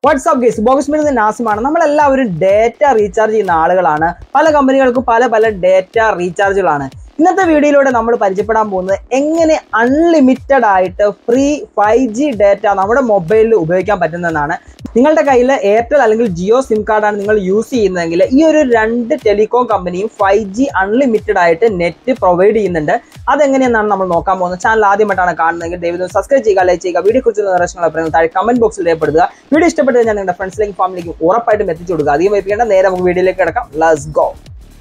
WhatsApp guys box മിനിന്ന് നാസിമാണ് നമ്മളെല്ലാവരും ഡേറ്റ റീചാർജ് ചെയ്യുന്ന ആളുകളാണ് പല കമ്പനികൾക്കും പല പല ഡേറ്റ റീചാർജുകളാണ് ഇന്നത്തെ വീഡിയോയിലൂടെ നമ്മൾ പരിചയപ്പെടാൻ പോകുന്നത് എങ്ങനെ അൺലിമിറ്റഡ് ആയിട്ട് ഫ്രീ ഫൈവ് ജി ഡേറ്റ നമ്മുടെ മൊബൈലിൽ ഉപയോഗിക്കാൻ പറ്റുന്നതെന്നാണ് നിങ്ങളുടെ കയ്യിൽ എയർടെൽ അല്ലെങ്കിൽ ജിയോ സിം കാർഡാണ് നിങ്ങൾ യൂസ് ചെയ്യുന്നതെങ്കിൽ ഈ ഒരു രണ്ട് ടെലികോം കമ്പനിയും ഫൈവ് ജി അൺലിമിറ്റഡ് ആയിട്ട് നെറ്റ് പ്രൊവൈഡ് ചെയ്യുന്നുണ്ട് അതെങ്ങനെയെന്നാണ് നമ്മൾ നോക്കാൻ പോകുന്നത് ചാനൽ ആദ്യമായിട്ടാണ് കാണുന്നതെങ്കിൽ ദയവ് സബ്സ്ക്രൈബ് ചെയ്യുക ലൈക്ക് ചെയ്യുക വീഡിയോ കുറിച്ചുള്ള നിർദ്ദേശങ്ങൾ അഭിപ്രായങ്ങൾ താഴെ കമന്റ് ബോക്സിൽ രേഖപ്പെടുത്തുക വീഡിയോ ഇഷ്ടപ്പെട്ട് കഴിഞ്ഞാൽ നിങ്ങളുടെ ഫ്രണ്ട്സിലേക്കും ഫാമിലിക്കും ഉറപ്പായിട്ടും എത്തിച്ചു കൊടുക്കുക അധികം വൈപ്പിക്കേണ്ട നേരെ നമുക്ക് വീഡിയോയിലേക്ക് കിടക്കാം ലെറ്റ്സ് ഗോ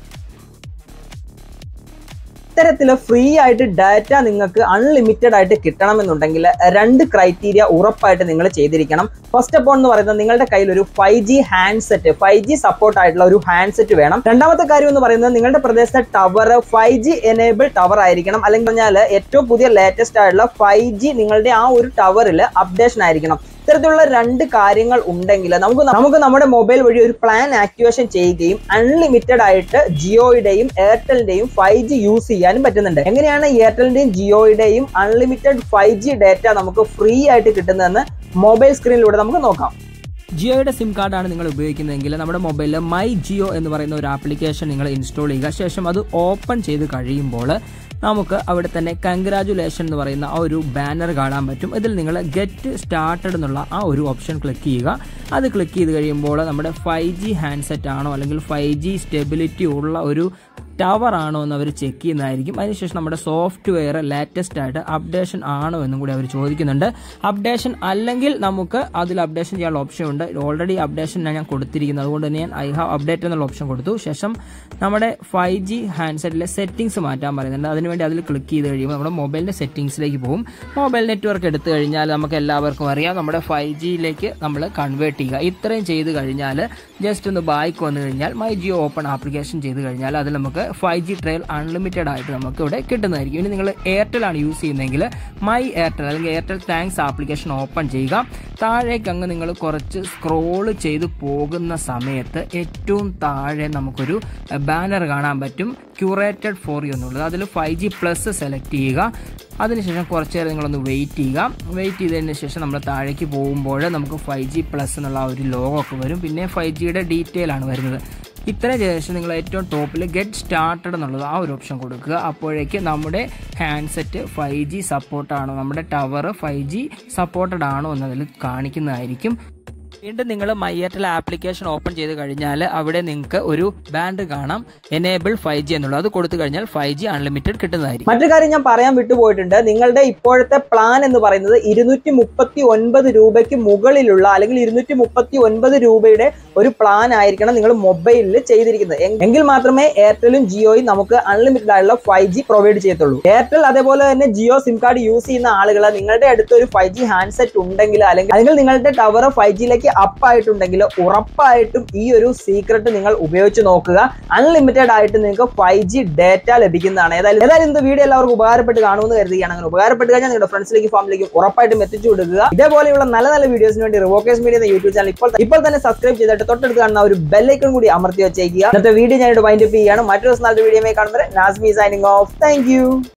ഇത്തരത്തിൽ ഫ്രീ ആയിട്ട് ഡാറ്റ നിങ്ങൾക്ക് അൺലിമിറ്റഡ് ആയിട്ട് കിട്ടണമെന്നുണ്ടെങ്കിൽ രണ്ട് ക്രൈറ്റീരിയ ഉറപ്പായിട്ട് നിങ്ങൾ ചെയ്തിരിക്കണം ഫസ്റ്റ് ഓഫ് ഓൾ എന്ന് പറയുന്നത് നിങ്ങളുടെ കയ്യിൽ ഒരു five G handset five G support ആയിട്ടുള്ള ഒരു ഹാൻഡ്സെറ്റ് വേണം രണ്ടാമത്തെ കാര്യം എന്ന് പറയുന്നത് നിങ്ങളുടെ പ്രദേശത്തെ tower five G enable tower ആയിരിക്കണം അല്ലെങ്കിൽ പറഞ്ഞാൽ ഏറ്റവും പുതിയ ലേറ്റസ്റ്റ് ആയിട്ടുള്ള ഫൈവ് ജി നിങ്ങളുടെ ആ ഒരു ടവറിൽ അപ്ഡേഷൻ ആയിരിക്കണം ഇത്തരത്തിലുള്ള രണ്ട് കാര്യങ്ങൾ ഉണ്ടെങ്കിൽ നമുക്ക് നമുക്ക് നമ്മുടെ മൊബൈൽ വഴി ഒരു പ്ലാൻ ആക്ടിവേഷൻ ചെയ്യുകയും അൺലിമിറ്റഡ് ആയിട്ട് ജിയോയുടെയും എയർടെലിന്റെയും ഫൈവ് ജി യൂസ് ചെയ്യാനും പറ്റുന്നുണ്ട് എങ്ങനെയാണ് എയർടെലിന്റെയും ജിയോയുടെയും അൺലിമിറ്റഡ് ഫൈവ് ജി ഡേറ്റ നമുക്ക് ഫ്രീ ആയിട്ട് കിട്ടുന്നതെന്ന് മൊബൈൽ സ്ക്രീനിലൂടെ നമുക്ക് നോക്കാം ജിയോയുടെ സിം കാർഡാണ് നിങ്ങൾ ഉപയോഗിക്കുന്നതെങ്കിൽ നമ്മുടെ മൊബൈലിൽ മൈ ജിയോ എന്ന് പറയുന്ന ഒരു ആപ്ലിക്കേഷൻ നിങ്ങൾ ഇൻസ്റ്റാൾ ചെയ്യുക ശേഷം അത് ഓപ്പൺ ചെയ്ത് കഴിയുമ്പോൾ നമുക്ക് അവിടെ തന്നെ കൺഗ്രാജുലേഷൻ എന്ന് പറയുന്ന ആ ഒരു ബാനർ കാണാൻ പറ്റും ഇതിൽ നിങ്ങൾ ഗെറ്റ് സ്റ്റാർട്ടഡ് എന്നുള്ള ആ ഒരു ഓപ്ഷൻ ക്ലിക്ക് ചെയ്യുക അത് ക്ലിക്ക് ചെയ്ത് കഴിയുമ്പോൾ നമ്മുടെ ഫൈവ് ജി ഹാൻഡ്സെറ്റ് ആണോ അല്ലെങ്കിൽ ഫൈവ് ജി സ്റ്റെബിലിറ്റി ഉള്ള ഒരു ടവർ ആണോ എന്ന് അവർ ചെക്ക് ചെയ്യുന്നതായിരിക്കും അതിനുശേഷം നമ്മുടെ സോഫ്റ്റ്വെയർ ലേറ്റസ്റ്റ് ആയിട്ട് അപ്ഡേഷൻ ആണോ എന്നും കൂടി അവർ ചോദിക്കുന്നുണ്ട് അപ്ഡേഷൻ അല്ലെങ്കിൽ നമുക്ക് അതിൽ അപ്ഡേഷൻ ചെയ്യാനുള്ള ഓപ്ഷൻ ഉണ്ട് ഓൾറെഡി അപ്ഡേഷൻ ഞാൻ കൊടുത്തിരിക്കുന്നത് അതുകൊണ്ട് തന്നെ ഞാൻ ഐ ഹാവ് അപ്ഡേറ്റ് എന്നുള്ള ഓപ്ഷൻ കൊടുത്തു ശേഷം നമ്മുടെ ഫൈവ് ജി ഹാൻഡ്സെറ്റിലെ സെറ്റിംഗ്സ് മാറ്റാൻ പറയുന്നുണ്ട് അതിനുവേണ്ടി അതിൽ ക്ലിക്ക് ചെയ്ത് കഴിയുമ്പോൾ നമ്മുടെ മൊബൈലിൻ്റെ സെറ്റിംഗ്സിലേക്ക് പോകും മൊബൈൽ നെറ്റ്വർക്ക് എടുത്തു കഴിഞ്ഞാൽ നമുക്ക് എല്ലാവർക്കും അറിയാം നമ്മുടെ ഫൈവ് ജിയിലേക്ക് നമ്മൾ കൺവേർട്ട് ചെയ്യുക ഇത്രയും ചെയ്ത് കഴിഞ്ഞാൽ ജസ്റ്റ് ഒന്ന് ബായ്ക്ക് വന്നു കഴിഞ്ഞാൽ മൈ ജിയോ ഓപ്പൺ ആപ്ലിക്കേഷൻ ചെയ്ത് കഴിഞ്ഞാൽ അതിൽ നമുക്ക് ഫൈവ് ജി ട്രയൽ അൺലിമിറ്റഡ് ആയിട്ട് നമുക്ക് ഇവിടെ കിട്ടുന്നതായിരിക്കും ഇനി നിങ്ങൾ എയർടെൽ ആണ് യൂസ് ചെയ്യുന്നതെങ്കിൽ മൈ എയർടെൽ അല്ലെങ്കിൽ എയർടെൽ താങ്ക്സ് ആപ്ലിക്കേഷൻ ഓപ്പൺ ചെയ്യുക താഴേക്ക് അങ്ങ് നിങ്ങൾ കുറച്ച് സ്ക്രോൾ ചെയ്ത് പോകുന്ന സമയത്ത് ഏറ്റവും താഴെ നമുക്കൊരു ബാനർ കാണാൻ പറ്റും ക്യൂറേറ്റഡ് ഫോർ യു എന്നുള്ളത് അതിൽ ഫൈവ് ജി പ്ലസ് സെലക്ട് ചെയ്യുക അതിനുശേഷം കുറച്ച് നേരം നിങ്ങളൊന്ന് വെയിറ്റ് ചെയ്യുക വെയിറ്റ് ചെയ്തതിന് ശേഷം നമ്മൾ താഴേക്ക് പോകുമ്പോൾ നമുക്ക് ഫൈവ് ജി പ്ലസ് എന്നുള്ള ആ ഒരു ലോഗോ ഒക്കെ വരും പിന്നെ ഫൈവ് ജിയുടെ ഡീറ്റെയിൽ ആണ് വരുന്നത് ഇത്രയും ചെയ്ത ശേഷം നിങ്ങൾ ഏറ്റവും ടോപ്പിൽ ഗെറ്റ് സ്റ്റാർട്ടഡ് എന്നുള്ളത് ആ ഒരു ഓപ്ഷൻ കൊടുക്കുക അപ്പോഴേക്ക് നമ്മുടെ ഹാൻഡ്സെറ്റ് ഫൈവ് ജി സപ്പോർട്ടാണോ നമ്മുടെ ടവർ ഫൈവ് ജി സപ്പോർട്ടഡ് ആണോ എന്നതിൽ കാണിക്കുന്നതായിരിക്കും വീണ്ടും നിങ്ങൾ മൈ എയർടെൽ ആപ്ലിക്കേഷൻ ഓപ്പൺ ചെയ്ത് കഴിഞ്ഞാൽ അവിടെ നിങ്ങൾക്ക് ഒരു ബാൻഡ് കാണാം എനേബിൾ ഫൈവ് ജി എന്നുള്ളത് അത് കൊടുത്തു കഴിഞ്ഞാൽ ഫൈവ് ജി അൺലിമിറ്റഡ് കിട്ടുന്നതായിരിക്കും മറ്റൊരു കാര്യം ഞാൻ പറയാൻ വിട്ടുപോയിട്ടുണ്ട് നിങ്ങളുടെ ഇപ്പോഴത്തെ പ്ലാൻ എന്ന് പറയുന്നത് ഇരുന്നൂറ്റി മുപ്പത്തി ഒൻപത് രൂപയ്ക്ക് മുകളിലുള്ള അല്ലെങ്കിൽ ഇരുന്നൂറ്റി മുപ്പത്തി ഒൻപത് രൂപയുടെ ഒരു പ്ലാൻ ആയിരിക്കണം നിങ്ങൾ മൊബൈലിൽ ചെയ്തിരിക്കുന്നത് എ- എങ്കിൽ മാത്രമേ എയർടെലും ജിയോയും നമുക്ക് അൺലിമിറ്റഡ് ആയിട്ടുള്ള ഫൈവ് ജി പ്രൊവൈഡ് ചെയ്യത്തുള്ളൂ എയർടെൽ അതേപോലെ തന്നെ ജിയോ സിം കാർഡ് യൂസ് ചെയ്യുന്ന ആളുകൾ നിങ്ങളുടെ അടുത്ത് ഒരു ഫൈവ് ജി ഹാൻഡ്സെറ്റ് ഉണ്ടെങ്കിൽ അല്ലെങ്കിൽ അല്ലെങ്കിൽ നിങ്ങളുടെ ടവർ ഫൈവ് ജിയിലേക്ക് അപ്പ് ആയിട്ടുണ്ടെങ്കിൽ ഉറപ്പായിട്ടും ഈ ഒരു സീക്രട്ട് നിങ്ങൾ ഉപയോഗിച്ച് നോക്കുക അൺലിമിറ്റഡ് ആയിട്ട് നിങ്ങൾക്ക് ഫൈവ് ജി ഡേറ്റ ലഭിക്കുന്നതാണ് ഏതായാലും ഏതായാലും ഇന്നത്തെ വീഡിയോ എല്ലാവർക്കും ഉപകാരപ്പെട്ട് കാണുമെന്ന് കരുതുകയാണ് അങ്ങനെ ഉപകാരപ്പെട്ട് കഴിഞ്ഞാൽ നിങ്ങളുടെ ഫ്രണ്ട്സിലേക്ക് ഫാമിലിക്കും ഉറപ്പായിട്ടും എത്തിച്ചു കൊടുക്കുക ഇതേപോലെയുള്ള നല്ല നല്ല വീഡിയോസിന് വേണ്ടി റിവോക്കേസ് മീഡിയ എന്ന യൂട്യൂബ് ചാനൽ ഇപ്പോൾ ഇപ്പോൾ തന്നെ സബ്സ്ക്രൈബ് ചെയ്തിട്ട് തൊട്ടടുത്ത് കാണുന്ന ഒരു ബെല്ലൈക്കൺ കൂടി അമർത്തി വെച്ചേക്കുക ഇന്നത്തെ വീഡിയോ ഞാനിവിടെ വൈൻഡപ്പ് ചെയ്യാണ് മറ്റൊരു ദിവസം നല്ല വീഡിയോ കാണുമ്പോൾ നാസ്മി സൈനിങ് ഓഫ് താങ്ക്